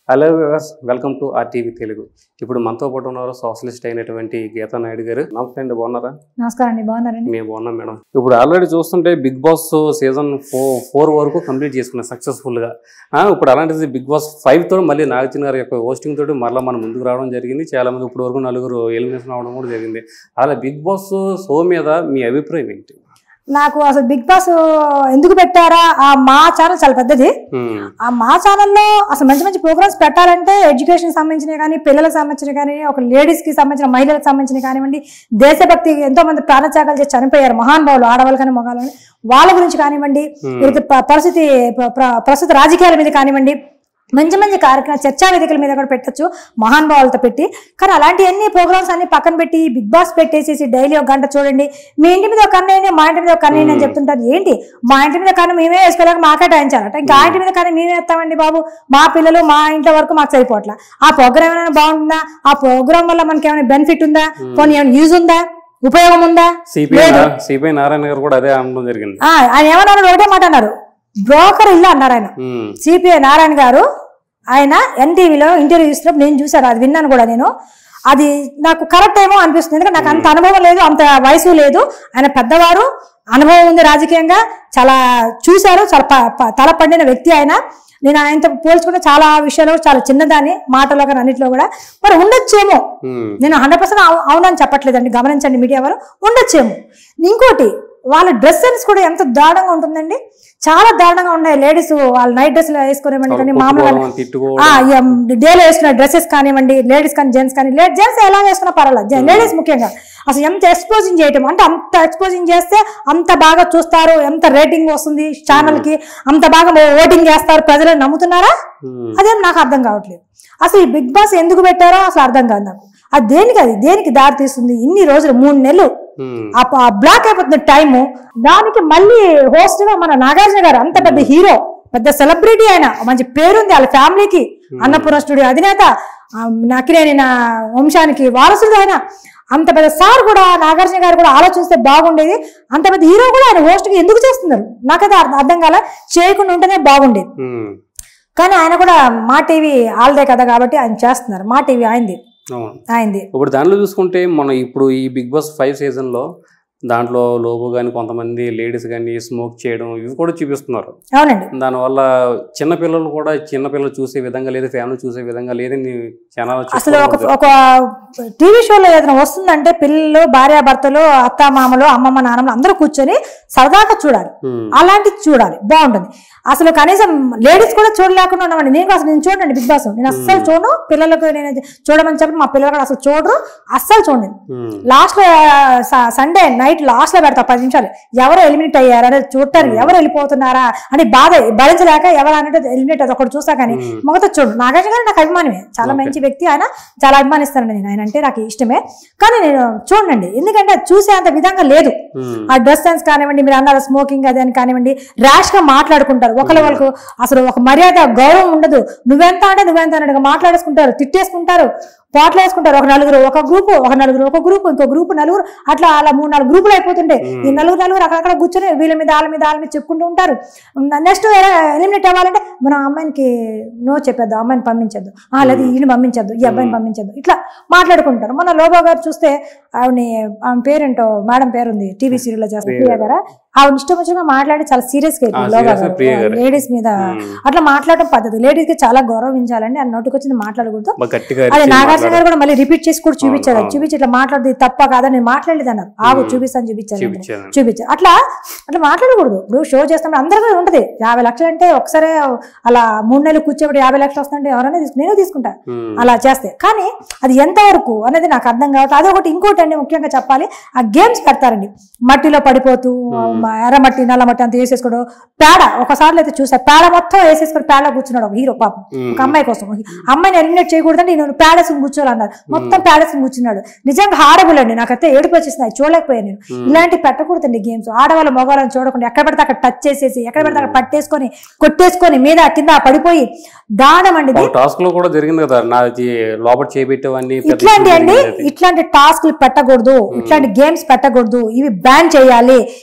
Hello viewers welcome to RTV Telugu ఇప్పుడు మనతో పాటు ఉన్నారు సోషలిస్ట్ అయినటువంటి గీతా నాయుడు గారు నమస్తే అండి బాగున్నారా నమస్కారం అండి బాగున్నారండి మేము బాగున్నాం మేడం ఇప్పుడు ఆల్రెడీ చూస్తుంటే big boss season four four వరకు కంప్లీట్ చేసుకున్నాం సక్సెస్ఫుల్ గా ఆ, ఇప్పుడు అలాంటిది బిగ్ బాస్ ఫైవ్ తో మళ్ళీ నాగార్జున గారి యొక్క హోస్టింగ్ తోటి మరలా మనం ముందుకు రావడం జరిగింది చాలా మంది ఇప్పుడు వరకు నలుగురు ఎలిమినేషన్ అవడం కూడా జరిగింది అలా బిగ్ బాస్ షో మీద మీ అభిప్రాయం ఏంటి నాకు అసలు బిగ్ బాస్ ఎందుకు పెట్టారా ఆ మా ఛానల్ చాలా పెద్దది ఉమ్, ఆ మా ఛానల్లో అసలు మంచి మంచి ప్రోగ్రామ్స్ పెట్టాలంటే ఎడ్యుకేషన్ సంబంధించినవి కానీ పిల్లలకు సంబంధించినవి కానీ ఒక లేడీస్ కి సంబంధించిన మహిళలకు సంబంధించినవి కానివ్వండి దేశభక్తి ఎంతో మంది ప్రాణత్యాగాలు చేసి చనిపోయారు మహానుభావులు ఆడవాళ్ళు కానీ మగాళ్ళు కానీ వాళ్ళ గురించి కానివ్వండి ఉమ్, వీరికి ప- పరిస్థితి ప్ర- ప్ర- ప్రస్తుత రాజకీయాల మీద కానివ్వండి మంచి మంచి కార్యక్రమాలు చర్చా వేదికల మీద కూడా పెట్టచ్చు మహానుభావులతో పెట్టి కానీ అలాంటివన్నీ ప్రోగ్రామ్స్ అన్ని పక్కన పెట్టి బిగ్ బాస్ పెట్టేసేసి డైలీ ఒక గంట చూడండి మీ ఇంటి మీద ఒక కన్నేయండి మా ఇంటి మీద ఒక కన్నేయండి అని చెప్తుంటారు ఏంటి మా ఇంటి మీద కన్ను మేమే వేసుకోలేక మాకే టాయించాలట ఇంకా ఆ ఇంటి మీద కన్ను మేమే వేస్తామండి బాబు మా పిల్లలు మా ఇంట్లో వరకు మాకు సరిపోవట్లా ఆ ప్రోగ్రామ్ ఏమైనా బాగుంటుందా ఆ ప్రోగ్రామ్ వల్ల మనకి ఏమైనా బెనిఫిట్ ఉందా పోనీ ఏమైనా యూజ్ ఉందా ఉపయోగం ఉందా సిపిఐ నా- సిపిఐ నారాయణ గారు కూడా అదే అనడం జరిగింది ఆ, ఆయన ఏమన్నారు ఒకటే మాట అన్నారు బ్రోకర్ ఇల్లు అన్నారు ఆయన ఉమ్, సిపిఐ నారాయణ గారు ఆయన ఎన్టీవీలో ఇంటర్వ్యూ ఇస్తున్నప్పుడు నేను చూసాను అది విన్నాను కూడా నేను అది నాకు కరెక్ట్ ఏమో అనిపిస్తుంది ఎందుకంటే నాకు అంత అనుభవం లేదు అంత వయసు లేదు ఆయన పెద్దవారు అనుభవం ఉంది రాజకీయంగా చాలా చూశారు చాలా ప- ప- తల పండిన వ్యక్తి ఆయన నేను ఆయనతో పోల్చుకుంటే చాలా విషయాలు చాలా చిన్నదాన్ని మాటలో కానీ అన్నింటిలో కూడా మరి ఉండొచ్చేమో ఉమ్, నేను హండ్రెడ్ పర్సెంట్ అవునని చెప్పట్లేదండి గమనించండి మీడియా వారు ఉండొచ్చేమో ఇంకోటి వాళ్ళ డ్రెస్ సెన్స్ కూడా ఎంత దారుణంగా ఉంటుందండి చాలా దారుణంగా ఉన్నాయి లేడీస్ వాళ్ళ నైట్ డ్రెస్సులు వేసుకునేవండి కానీ మామూలుగా కొట్టుకోవడం, తిట్టుకోవడం ఆ, ఎం, డేలో వేసుకున్న డ్రెస్సెస్ కానివ్వండి లేడీస్ కానీ జెంట్స్ కానీ జెంట్స్ ఎలా వేసుకున్నా పర్వాలేదు లేడీస్ ముఖ్యంగా అసలు ఎంత ఎక్స్పోజింగ్ చేయటం అంటే అంత ఎక్స్పోజింగ్ చేస్తే అంత బాగా చూస్తారు ఎంత రేటింగ్ వస్తుంది ఛానల్ కి అంత బాగా ఓటింగ్ చేస్తారు ప్రజలు నమ్ముతున్నారా ఉమ్, అదేం నాకు అర్థం కావట్లేదు అసలు ఈ బిగ్ బాస్ ఎందుకు పెట్టారో అసలు అర్థం కాదు నాకు అది దేనికి అది దేనికి దారి తీస్తుంది ఇన్ని రోజులు మూడు నెలలు ఉమ్, ఆ ప- ఆ బ్లాక్ అయిపోతుంది టైము దానికి మళ్ళీ host గా మన నాగార్జున గారు అంత పెద్ద హీరో పెద్ద సెలబ్రిటీ ఆయన మంచి పేరుంది వాళ్ళ ఫ్యామిలీకి అన్నపూర్ణ స్టూడియో అధినేత ఆ, నకిరేని నా వంశానికి వారసుడు ఆయన అంత పెద్ద సార్ కూడా నాగార్జున గారు కూడా ఆలోచిస్తే బాగుండేది అంత పెద్ద హీరో కూడా ఆయన host గా ఎందుకు చేస్తున్నారు నాకైతే అర్థం- అర్థం కాల చేయకుండా ఉంటేనే బాగుండేది ఉమ్, కానీ ఆయన కూడా మా టీవీ ఆల్దే కదా కాబట్టి ఆయన చేస్తున్నారు మా టీవీ ఆయనది అవును ఆయనది ఇప్పుడు దాంట్లో చూసుకుంటే మనం ఇప్పుడు ఈ బిగ్ బాస్ ఫైవ్ సీజన్లో దాంట్లో లోగో కానీ కొంతమంది లేడీస్ కానీ స్మోక్ చేయడం ఇవి కూడా చూపిస్తున్నారు అవునండి దానివల్ల చిన్నపిల్లలు కూడా చిన్నపిల్లలు చూసే విధంగా లేదు ఫ్యామిలీ చూసే విధంగా లేదని చాలా అసలు ఒక ఒక టీవీ షోలో ఏదైనా వస్తుందంటే పిల్లలు భార్యాభర్తలు అత్తామామలు అమ్మమ్మ నాన్నమ్మలు అందరూ కూర్చొని సరదాగా చూడాలి అలాంటిది చూడాలి బాగుంటుంది అసలు కనీసం లేడీస్ కూడా చూడలేకుండా ఉన్నామండి నేను అసలు నేను చూడండి బిగ్ బాస్ నేను అస్సలు చూడను పిల్లలకు నేను చూడమని చెప్పి మా పిల్లలు కూడా అసలు చూడరు అస్సలు చూడండి లాస్ట్ లో స- సండే నైట్ లాస్ట్ లో పెడతా పది నిమిషాలు ఎవరు ఎలిమినేట్ అయ్యారు అనేది చూడటానికి ఎవరు వెళ్ళిపోతున్నారా అని బాధ భరించలేక ఎవరు అన్నట్టు ఎలిమినేట్ అది ఒకటి చూసా కానీ మొగత చూడు నాగార్జున గారు నాకు అభిమానమే చాలా Okay. మంచి వ్యక్తి ఆయన చాలా అభిమానిస్తానండి నేను ఆయన అంటే నాకు ఇష్టమే కానీ నేను చూడండి ఎందుకంటే అది చూసే అంత విధంగా లేదు ఆ డ్రెస్ సెన్స్ కానివ్వండి మీరు అన్నారు స్మోకింగ్ అది అని కానివ్వండి ర్యాష్ గా మాట్లాడుకుంటారు ఒకరి వాళ్ళకు అసలు ఒక మర్యాద గౌరవం ఉండదు నువ్వెంత అంటే నువ్వెంత అన్నట్టుగా మాట్లాడేసుకుంటారు తిట్టేసుకుంటారు పోట్లు వేసుకుంటారు ఒక నలుగురు ఒక గ్రూపు ఒక నలుగురు ఒక గ్రూప్ ఇంకో గ్రూప్ నలుగురు అట్లా అలా మూడు నాలుగు గ్రూపులు అయిపోతుంటాయి ఈ నలుగురు నలుగురు అక్కడక్కడ కూర్చొని వీళ్ళ మీద వాళ్ళ మీద వాళ్ళ మీద చెప్పుకుంటూ ఉంటారు నెక్స్ట్ ఎలిమినేట్ అవ్వాలంటే మనం ఆ అమ్మాయికి నో చెప్పేద్దాం అమ్మాయిని పంపించద్దు ఆ లేదా ఈయన పంపించద్దు ఈ అబ్బాయిని పంపించద్దు ఇట్లా మాట్లాడుకుంటారు మన లోబా గారు చూస్తే ఆవిడని ఆమె పేరేంటో మేడం పేరుంది టీవీ సీరియల్ లో చేస్తారు ప్రియా గారా ఆవిడ ఇష్టం వచ్చినగా మాట్లాడి చాలా సీరియస్ గా ఆ, లోబా serious గా ప్రియా గారు. లేడీస్ మీద అట్లా మాట్లాడడం పద్ధతి లేడీస్ కి చాలా గౌరవించాలండి ఆ నోటికి వచ్చింది మాట్లాడకూడదు గట్టిగా అదే అరిచి నాగార్జున మాట్లాడ- గారు కూడా మళ్ళీ రిపీట్ చేసి కూడా చూపించారు అవును. చూపించి ఇట్లా మాట్లాడదు తప్ప కాదా నేను మాట్లాడలేదు అన్నారు ఆగు చూపిస్తాను చూపించారు చూపించాను చూపించారు అట్లా అట్లా మాట్లాడకూడదు ఇప్పుడు షో చేస్తాం అందరూ కూడా ఉంటది యాభై లక్షలు అంటే ఒకసారి అలా మూడు నెలలు కూర్చోబెట్టి యాభై లక్షలు వస్తుంటే ఎవరైనా తీసుకు నేను తీసుకుంటా ఉమ్, అలా చేస్తే కానీ అది ఎంతవరకు అనేది నాకు అర్థం కావట్లేదు అదొకటి ఇంకోటి అండి ముఖ్యంగా చెప్పాలి ఆ గేమ్స్ పెడతారండి మట్టిలో పడిపోతూ మ- ఎర్రమట్టి నల్ల మట్టి అంత వేసేసుకోవడం పేడ ఒకసారి అయితే చూసా పేడ మొత్తం వేసేసుకొని పేడ కూర్చున్నాడు ఒక హీరో పాపం ఉమ్, ఒక అమ్మాయి కోసం అమ్మాయిని ఎలిమినేట్ చేయకూడదంటే నేను పేడేసుకుని కూర్చోవాలన్నారు మొత్తం పేడేసుకుని కూర్చున్నాడు నిజంగా హారబుల్ అండి నాకైతే ఏడుపు వచ్చేసింది చూడలేకపోయాను నేను ఇలాంటి పెట్టకూడదండి గేమ్స్ ఆడవాళ్ళ మగవాళ్ళని చూడకుండా ఎక్కడ పడితే అక్కడ టచ్ చేసేసి ఎక్కడ పడితే అక్కడ పట్టేసుకొని కొట్టేసుకొని మీద కింద పడిపోయి దానం అండి ఇది. ఒక టాస్క్ లో కూడా జరిగింది కదా నాది లోపల చేపెట్టేవన్నీ పెద్ద ఇట్లాంటి issue అండి జరిగింది అది. ఇట్లాంటి టాస్క్లు పెట్టకూడదు ఇట్లాంటి గేమ్స్ పెట్టకూడదు ఇవి బ్యాన్ చేయాలి ఇవి కన్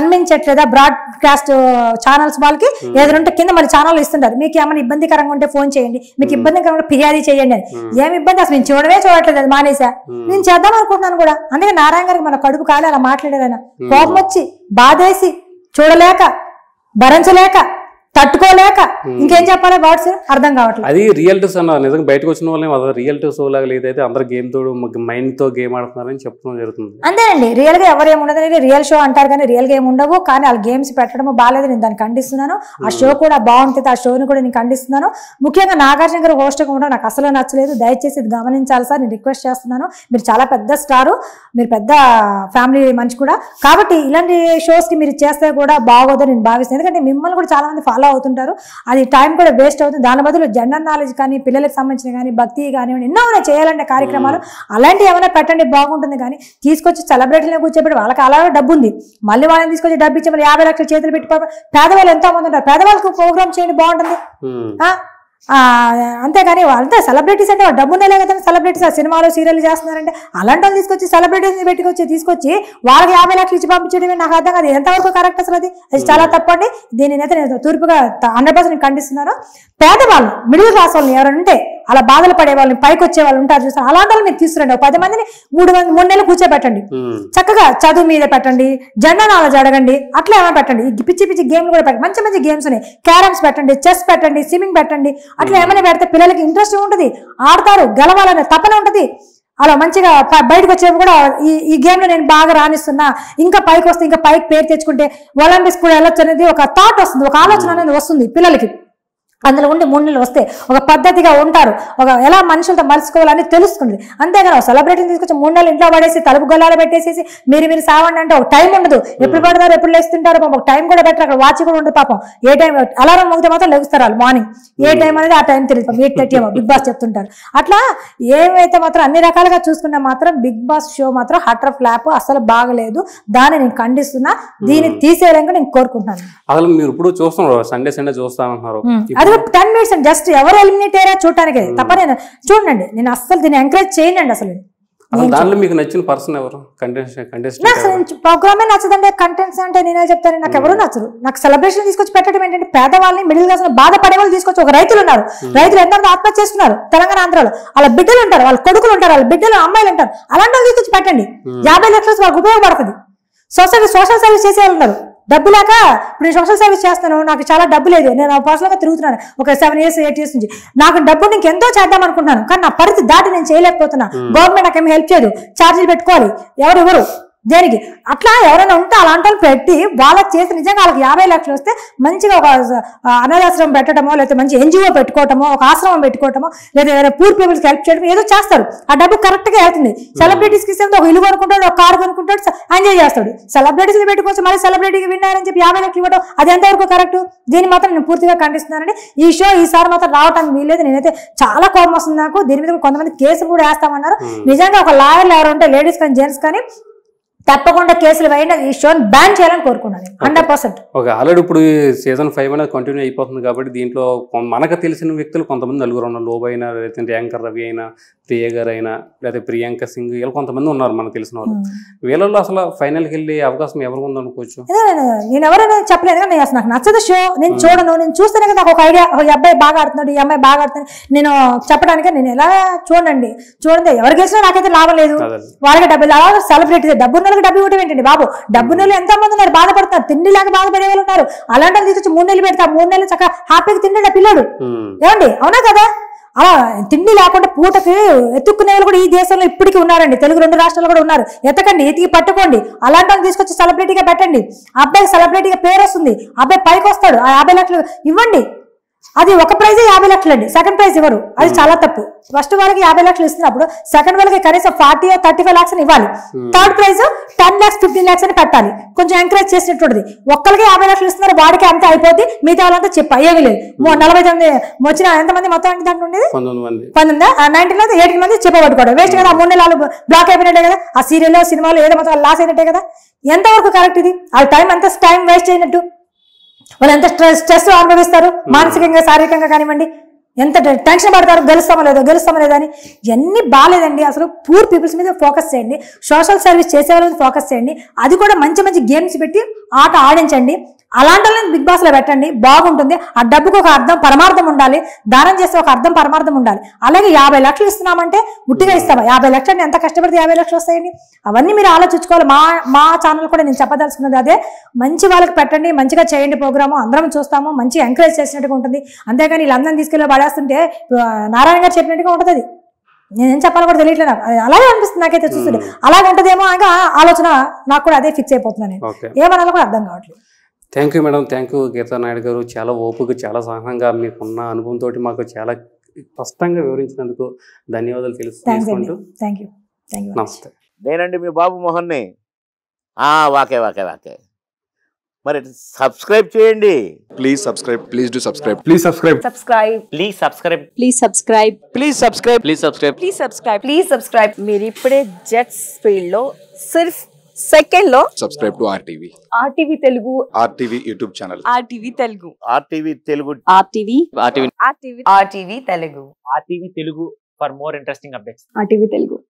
కనిపించట్లేదా బ్రాడ్కాస్ట్ ఛానల్స్ వాళ్ళకి ఏదైనా ఉంటే కింద మరి ఛానల్ ఇస్తుంటారు మీకు ఏమైనా ఇబ్బందికరంగా ఉంటే ఫోన్ చేయండి మీకు ఇబ్బందికరంగా ఉంటే ఫిర్యాదు చేయండి అని ఏమి ఇబ్బంది అసలు నేను చూడమే చూడట్లేదు అది మానేసా నేను చేద్దాం అనుకుంటున్నాను కూడా అందుకే నారాయణ గారికి మన కడుపు కాలే అలా మాట్లాడారు ఆయన కోపం వచ్చి బాధేసి చూడలేక భరించలేక తట్టుకోలేక ఇంకేం చెప్పాలి వర్డ్స్ అర్థం కావట్లేదు అది రియాలిటీస్ అన్న నిజంగా బయటకు వచ్చిన వాళ్ళని అది రియాలిటీ షో లాగా లేదైతే అందరు గేమ్ తోడు మైండ్ తో గేమ్ ఆడుతున్నారని చెప్పడం జరుగుతుంది అంతేనండి రియల్ గా ఎవరు ఏముండదని రియల్ షో అంటారు కానీ రియల్ గా ఏమి ఉండవు కానీ వాళ్ళు గేమ్స్ పెట్టడం బాగాలేదు నేను దాన్ని ఖండిస్తున్నాను ఆ షో కూడా బాగుంటుంది ఆ షోని కూడా నేను ఖండిస్తున్నాను ముఖ్యంగా నాగార్జున గారు host గా ఉండడం నాకు అసలు నచ్చలేదు దయచేసి ఇది గమనించాలి సార్ నేను రిక్వెస్ట్ చేస్తున్నాను మీరు చాలా పెద్ద స్టారు మీరు పెద్ద ఫ్యామిలీ మనిషి కూడా కాబట్టి ఇలాంటి షోస్ కి మీరు చేస్తే కూడా బాగోదని నేను భావిస్తాను ఎందుకంటే మిమ్మల్ని కూడా చాలా మంది ఫాలో అవుతుంటారు అది టైం కూడా వేస్ట్ అవుతుంది దాని బదులు జనరల్ నాలెడ్జ్ కానీ పిల్లలకు సంబంధించిన కానీ భక్తి కానివ్వండి ఎన్నో ఉన్నాయి చేయాలంటే కార్యక్రమాలు అలాంటివి ఏమైనా పెట్టండి బాగుంటుంది కానీ తీసుకొచ్చి సెలబ్రిటీలను కూర్చోబెట్టి వాళ్ళకి అలా డబ్బు ఉంది మళ్ళీ వాళ్ళని తీసుకొచ్చి డబ్బు ఇచ్చి మళ్ళీ యాభై లక్షలు చేతులు పెట్టి పాపం పేదవాళ్ళు ఎంతో మంది ఉంటారు పేదవాళ్ళకి ప్రోగ్రామ్ చేయండి బాగుంటుంది ఉమ్. ఆ, ఆ, అంతేగాని అంతే సెలబ్రిటీస్ అంటే వాళ్ళు డబ్బు ఉండలే కదా సెలబ్రిటీస్ ఆ సినిమాలు సీరియల్ చేస్తున్నారంటే అలాంటి వాళ్ళు తీసుకొచ్చి సెలబ్రిటీస్ పెట్టుకొచ్చి తీసుకొచ్చి వాళ్ళకి యాభై లక్షలు ఇచ్చి పంపించడమే నాకు అర్థం కాదు ఎంతవరకు కరెక్ట్ అసలు అది అది చాలా తప్పండి దీనిని అయితే నేను తూర్పుగా హండ్రెడ్ పర్సెంట్ ఖండిస్తున్నాను పేదవాళ్ళు మిడిల్ క్లాస్ వాళ్ళని ఎవరైనా ఉంటే అలా బాధలు పడే వాళ్ళని పైకి వచ్చే వాళ్ళు ఉంటారు చూస్తారు అలాంటి వాళ్ళు మీరు తీసుకురండి ఒక పది మందిని మూడు మంది మూడు నెలలు కూర్చోబెట్టండి ఉమ్. చక్కగా చదువు మీద పెట్టండి జెండా నాలెడ్జ్ అడగండి అట్లా ఏమైనా పెట్టండి ఈ పిచ్చి పిచ్చి గేమ్లు కూడా పెట్టండి మంచి మంచి గేమ్స్ ఉన్నాయి క్యారమ్స్ పెట్టండి చెస్ పెట్టండి స్విమ్మింగ్ పెట్టండి అట్లా ఏమైనా పెడితే పిల్లలకి ఇంట్రెస్ట్ ఉంటుంది ఆడతారు గెలవాలనే తపన ఉంటుంది అలా మంచిగా ప- బయటకు వచ్చేవి కూడా ఈ ఈ గేమ్ లో నేను బాగా రాణిస్తున్నా ఇంకా పైకి వస్తే ఇంకా పైకి పేరు తెచ్చుకుంటే ఒలింపిక్స్ కూడా వెళ్ళొచ్చు అనేది ఒక థాట్ వస్తుంది ఒక ఆలోచన అనేది వస్తుంది పిల్లలకి అందులో ఉండి మూడు నెలలు వస్తే ఒక పద్ధతిగా ఉంటారు ఒక ఎలా మనుషులతో మలుచుకోవాలని తెలుస్తుంది అంతేగాని సెలబ్రిటీని తీసుకొచ్చి మూడు నెలలు ఇంట్లో పడేసి తలుపు గొల్లాలు పెట్టేసేసి మీరు మీరు సావండి అంటే ఒక టైం ఉండదు ఎప్పుడు పడతారు ఎప్పుడు లేస్తుంటారు పాపం ఒక టైం కూడా బెటర్ అక్కడ వాచ్ కూడా ఉండదు పాపం ఏ టైం అలారం మోగితే మాత్రం లెగుస్తారు వాళ్ళు మార్నింగ్ ఏ టైం అనేది ఆ టైం తెలియదు పాపం ఎయిట్ థర్టీ ఏమో బిగ్ బాస్ చెప్తుంటారు అట్లా ఏమైతే మాత్రం అన్ని రకాలుగా చూసుకున్నా మాత్రం బిగ్ బాస్ షో మాత్రం హటర్ ఫ్లాప్ అసలు బాగలేదు దాన్ని నేను ఖండిస్తున్నా దీన్ని తీసేయాలని నేను కోరుకుంటున్నాను అసలు మీరు ఇప్పుడు చూస్తున్నారు సండే సండే చూస్తానంటున్నారు అది టెన్ మినిట్స్ అండి జస్ట్ ఎవరు ఎలిమినేట్ అయ్యారా చూడటానికి తప్ప నేను చూడండి నేను అస్సలు దీన్ని ఎంకరేజ్ చేయనండి అసలు అసలు దాంట్లో మీకు నచ్చిన పర్సన్ ఎవరు కంటెస్టెంట్ కంటెస్టెంట్ నాకు ప్రోగ్రామే నచ్చదండి కంటెంట్స్ అంటే నేనే చెప్తాను నాకు ఎవరు నచ్చరు నాకు సెలబ్రేషన్ తీసుకొచ్చి పెట్టడం ఏంటంటే పేదవాళ్ళని మిడిల్ క్లాస్ బాధపడే వాళ్ళు తీసుకొచ్చి ఒక రైతులు ఉన్నారు రైతులు ఎంతమంది ఆత్మహత్య చేస్తున్నారు తెలంగాణ ఆంధ్రాలో వాళ్ళ బిడ్డలు ఉంటారు వాళ్ళ కొడుకులు ఉంటారు వాళ్ళ బిడ్డలు అమ్మాయిలు ఉంటారు అలాంటి వాళ్ళు తీసుకొచ్చి పెట్టండి యాభై లక్షలు వాళ్ళకి ఉపయోగపడుతుంది సొసైటీ సోషల్ సర్వీస్ చేసే వాళ్ళు ఉన్నారు డబ్బు లేక ఇప్పుడు నేను సోషల్ సర్వీస్ చేస్తాను నాకు చాలా డబ్బు లేదు నేను పర్సనల్ గా తిరుగుతున్నాను ఒక సెవెన్ ఇయర్స్ ఎయిట్ ఇయర్స్ నుంచి నాకు డబ్బు నీకు ఎంతో చేద్దాం అనుకుంటున్నాను కానీ నా పరిస్థితి దాటి నేను చేయలేకపోతున్నా గవర్నమెంట్ నాకు ఏమి హెల్ప్ చేయదు ఛార్జీలు పెట్టుకోవాలి ఎవరు ఎవరు దేనికి అట్లా ఎవరైనా ఉంటే అలాంటి వాళ్ళు పెట్టి వాళ్ళకి చేసి నిజంగా వాళ్ళకి యాభై లక్షలు వస్తే మంచిగా ఒక ఆ, అనాథాశ్రమం పెట్టడమో లేకపోతే మంచి ఎన్జిఓ పెట్టుకోవటమో ఒక ఆశ్రమం పెట్టుకోవటమో లేదా వేరే పూర్ పీపుల్స్కి హెల్ప్ చేయడం ఏదో చేస్తారు ఆ డబ్బు కరెక్ట్ గా వెళ్తుంది సెలబ్రిటీస్కి ఇస్తే ఒక ఇల్లు కొనుక్కుంటాడు ఒక కారు కొనుక్కుంటాడు ఎంజాయ్ చేస్తాడు సెలబ్రిటీస్ పెట్టుకోవచ్చు మళ్ళీ సెలబ్రిటీకి విన్నారని చెప్పి యాభై లక్షలు ఇవ్వడం అది ఎంతవరకు కరెక్ట్ దీన్ని మాత్రం నేను పూర్తిగా ఖండిస్తున్నానండి ఈ షో ఈసారి మాత్రం రావడానికి వీల్లేదు నేనైతే చాలా కోపం వస్తుంది నాకు దీని మీద కొంతమంది కేసులు కూడా వేస్తామన్నారు నిజంగా ఒక లాయర్లు ఎవరు ఉంటే లేడీస్ కానీ జెంట్స్ కానీ తప్పకుండా కేసులు వేయండి ఈ షోని బ్యాన్ చేయాలని కోరుకున్నాను హండ్రెడ్ పర్సెంట్ ఓకే ఆల్రెడీ ఇప్పుడు సీజన్ ఫైవ్ అనేది కంటిన్యూ అయిపోతుంది కాబట్టి దీంట్లో కొం- మనకు తెలిసిన వ్యక్తులు కొంతమంది నలుగురు ఉన్నారు లోబ్ అయినా లేదంటే యాంకర్ రవి అయినా ప్రియ గారు అయినా లేదా ప్రియాంక సింగ్ వీళ్ళు కొంతమంది ఉన్నారు మనకు తెలిసిన వాళ్ళు వీళ్ళల్లో అసలు ఫైనల్కి వెళ్ళే అవకాశం ఎవరికి ఉందనుకోవచ్చు అదే నేను నేను ఎవరైనా చెప్పలేదు కానీ అసలు నాకు నచ్చదు షో నేను చూడను నేను చూస్తేనే కదా నాకు ఒక ఐడియా ఈ అబ్బాయి బాగా ఆడుతున్నాడు ఈ అమ్మాయి బాగా ఆడుతున్నాడు నేను చెప్పడానికి నేను ఎలా చూడండి చూడండి ఎవరు గెలిచినా నాకైతే లాభం లేదు అదే వాళ్ళకి డబ్బులు అలా సెలబ్రిటీ డబ్బు నెలలకు డబ్బు ఇవ్వడం ఏంటండి బాబు డబ్బు నెలలు ఎంతో మంది ఉన్నారు బాధపడుతున్నారు తిండి లేక బాధపడే వాళ్ళు ఉన్నారు అలాంటి వాళ్ళు తీసుకొచ్చి మూడు నెలలు పెడతా మూడు నెలలు చక్కగా హ్యాపీగా తిండి పిల్లడు ఉమ్. ఏమండి అవునా కదా అలా తిండి లేకుండా పూటకి ఎత్తుక్కునే వాళ్ళు కూడా ఈ దేశంలో ఇప్పటికీ ఉన్నారండి తెలుగు రెండు రాష్ట్రాలు కూడా ఉన్నారు ఎత్తకండి ఎతికి పట్టుకోండి అలాంటి వాళ్ళని తీసుకొచ్చి సెలబ్రిటీగా పెట్టండి ఆ అబ్బాయికి సెలబ్రిటీగా పేరు వస్తుంది ఆ అబ్బాయి పైకి వస్తాడు ఆ యాభై లక్షలు ఇవ్వండి అది ఒక ప్రైజ్ యాభై లక్షలు అండి సెకండ్ ప్రైజ్ ఇవ్వరు అది చాలా తప్పు ఫస్ట్ వాళ్ళకి యాభై లక్షలు ఇస్తున్నప్పుడు సెకండ్ వాళ్ళకి కనీసం ఫార్టీ థర్టీ ఫైవ్ లాక్స్ ఇవ్వాలి third prize ten lakhs fifteen lakhs అని పెట్టాలి కొంచెం ఎంకరేజ్ చేసినట్టుంది ఒక్కరికి యాభై లక్షలు ఇస్తున్నారు వాడికి అంతే అయిపోద్ది మిగతా వాళ్ళంతా చెప్పు అయ్యేవి లేదు మో- నలభై తొమ్మిది వచ్చిన ఎంతమంది మొత్తం అంటే దాంట్లో ఉండేది పంతొమ్మిది మంది పంతొమ్మిది నైన్టీన్ లో ఎయిటీన్ మంది చెప్పబట్టుకోవడం వేస్ట్ కదా ఆ మూడు నెలలు బ్లాక్ అయిపోయినట్టే కదా ఆ సీరియల్ సినిమాలు ఏదో మొత్తం లాస్ అయినట్టే కదా ఎంతవరకు కరెక్ట్ ఇది ఆ టైం అంత టైం వేస్ట్ అయినట్టు వాళ్ళు ఎంత స్ట్రెస్ స్ట్రెస్ అనుభవిస్తారు మానసికంగా శారీరకంగా కానివ్వండి ఎంత టె- టెన్షన్ పడతారు గెలుస్తామో లేదో గెలుస్తామో లేదో అని ఇవన్నీ బాగాలేదండి అసలు పూర్ పీపుల్స్ మీద ఫోకస్ చేయండి సోషల్ సర్వీస్ చేసే వాళ్ళ మీద ఫోకస్ చేయండి అది కూడా మంచి మంచి గేమ్స్ పెట్టి ఆట ఆడించండి అలాంటి వాళ్ళని బిగ్ బాస్ లో పెట్టండి బాగుంటుంది ఆ డబ్బుకు ఒక అర్థం పరమార్థం ఉండాలి దానం చేస్తే ఒక అర్థం పరమార్థం ఉండాలి అలాగే యాభై లక్షలు ఇస్తున్నామంటే ఉట్టిగా ఇస్తామా యాభై లక్షలు ఎంత కష్టపడితే యాభై లక్షలు వస్తాయండి అవన్నీ మీరు ఆలోచించుకోవాలి మా మా ఛానల్ కూడా నేను చెప్పదలుచుకున్నది అదే మంచి వాళ్ళకి పెట్టండి మంచిగా చేయండి ప్రోగ్రాము అందరం చూస్తాము మంచి ఎంకరేజ్ చేసినట్టుగా ఉంటుంది అంతేగాని వీళ్ళందరినీ తీసుకెళ్ళి పడేస్తుంటే ఇప్పుడు, ఆ, నారాయణ గారు చెప్పినట్టుగా ఉంటుంది అది నేనేం చెప్పాలో కూడా తెలియట్లేదు నాకు అది అలాగే అనిపిస్తుంది నాకైతే చూస్తుంటే అలాగే ఉంటుందేమో ఇంకా ఆలోచన నాకు కూడా అదే ఫిక్స్ అయిపోతున్నాను నేను ఓకే ఏమనాలో కూడా అర్థం కావట్లేదు thank you madam thank you Geeta Naidu garu చాలా ఓపిక చాలా సహనంగా మీకున్న అనుభవంతో మాకు చాలా స్పష్టంగా వివరించినందుకు ధన్యవాదాలు తెలుసు థ్యాంక్స్ అండి చేసుకుంటూ థ్యాంక్ యూ థ్యాంక్ యూ నమస్తే నేనండి మీ బాబు మోహన్ని ఆ, వాకే వాకే వాకే మరి సబ్స్క్రైబ్ చేయండి Please subscribe. Please do subscribe. Please subscribe. subscribe please subscribe please subscribe please subscribe please subscribe please subscribe please subscribe మీరు ఇప్పుడే జెట్స్ ఫీల్డ్ లో సిర్ఫ్ సెకండ్ లో Subscribe to RTV. RTV Telugu RTV YouTube channel. RTV Telugu RTV Telugu RTV RTV RTV RTV Telugu RTV Telugu for more interesting updates RTV Telugu